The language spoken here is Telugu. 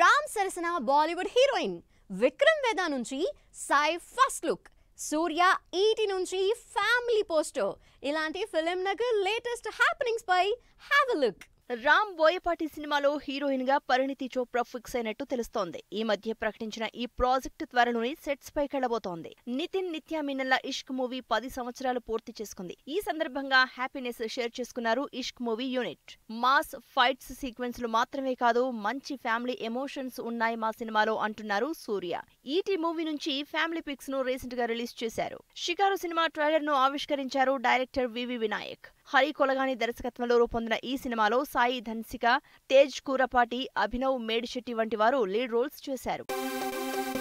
రామ్ సరసన బాలీవుడ్ హీరోయిన్ విక్రమ్ వేద నుంచి Sai first look Surya ET నుంచి ఫ్యామిలీ పోస్టర్ ఇలాంటి ఫిలిం నగర్ లేటెస్ట్ హ్యాపెనింగ్స్ పై have a look Ram Boyapati సినిమాలో హీరోయిన్ గా పరిణితి చోప్రా ఫిక్స్ అయినట్టు తెలుస్తోంది ఈ మధ్య ప్రకటించిన ఈ ప్రాజెక్ట్ త్వరలోనే సెట్స్ పైకెళ్లబోతోంది నితిన్ నిత్యా మీనన్ల ఇష్క్ మూవీ పది సంవత్సరాలు పూర్తి చేసుకుంది ఈ సందర్భంగా హ్యాపీనెస్ షేర్ చేసుకున్నారు Ishq movie unit mass fights sequence లు మాత్రమే కాదు మంచి ఫ్యామిలీ ఎమోషన్స్ ఉన్నాయి మా సినిమాలో అంటున్నారు సూర్య ఈటీ మూవీ నుంచి ఫ్యామిలీ పిక్స్ ను రీసెంట్ గా రిలీజ్ చేశారు షికారు సినిమా ట్రైలర్ ను ఆవిష్కరించారు డైరెక్టర్ వివి వినాయక్ హరి కొలగాని దర్శకత్వంలో రూపొందిన ఈ సినిమాలో సాయి ధన్సిక తేజ్ కూరపాటి అభినవ్ మేడిశెట్టి వంటి వారు లీడ్ రోల్స్ చేశారు